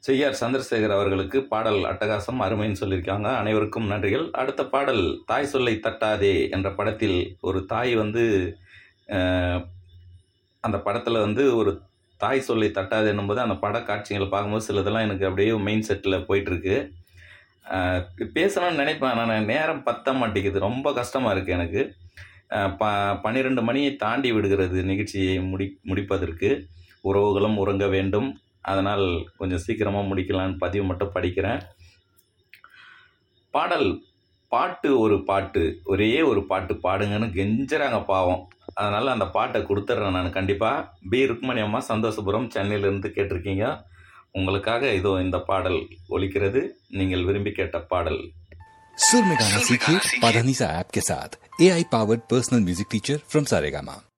செய்யார் சந்திரசேகர் அவர்களுக்கு பாடல் அட்டகாசம் அருமைன்னு சொல்லியிருக்காங்க அனைவருக்கும் நன்றிகள் அடுத்த பாடல் தாய் சொல்லை தட்டாதே என்ற படத்தில் ஒரு தாய் வந்து அஹ், அந்த படத்தில் வந்து ஒரு தாய் சொல்லை தட்டாதே என்னும்போது அந்த பட காட்சிகளை பார்க்கும்போது சிலதெல்லாம் எனக்கு அப்படியே மெயின் செட்டில் போயிட்டுருக்கு பேசணும்னு நினைப்பேன் நான் நேரம் பத்த மாட்டேங்குது ரொம்ப கஷ்டமாக இருக்குது எனக்கு அஹ், ப பன்னிரெண்டு மணியை தாண்டி விடுகிறது நிகழ்ச்சியை முடி முடிப்பதற்கு உறவுகளும் உறங்க வேண்டும் அதனால் கொஞ்சம் சீக்கிரமாக முடிக்கலான்னு பதிவு மட்டும் படிக்கிறேன் பாடல் பாட்டு ஒரு பாட்டு ஒரே ஒரு பாட்டு பாடுங்கன்னு கெஞ்சுறாங்க பாவம் அதனால் அந்த பாட்டை கொடுத்துட்றேன் நான் கண்டிப்பாக பி ருக்மணி அம்மா சந்தோஷபுரம் சென்னையிலேருந்து கேட்டிருக்கீங்க உங்களுக்காக இதோ இந்த பாடல் ஒலிக்கிறது நீங்கள் விரும்பி கேட்ட பாடல் सुर में गाना सीखिए पाधानीसा ऐप के साथ A I powered personal music teacher from Saregama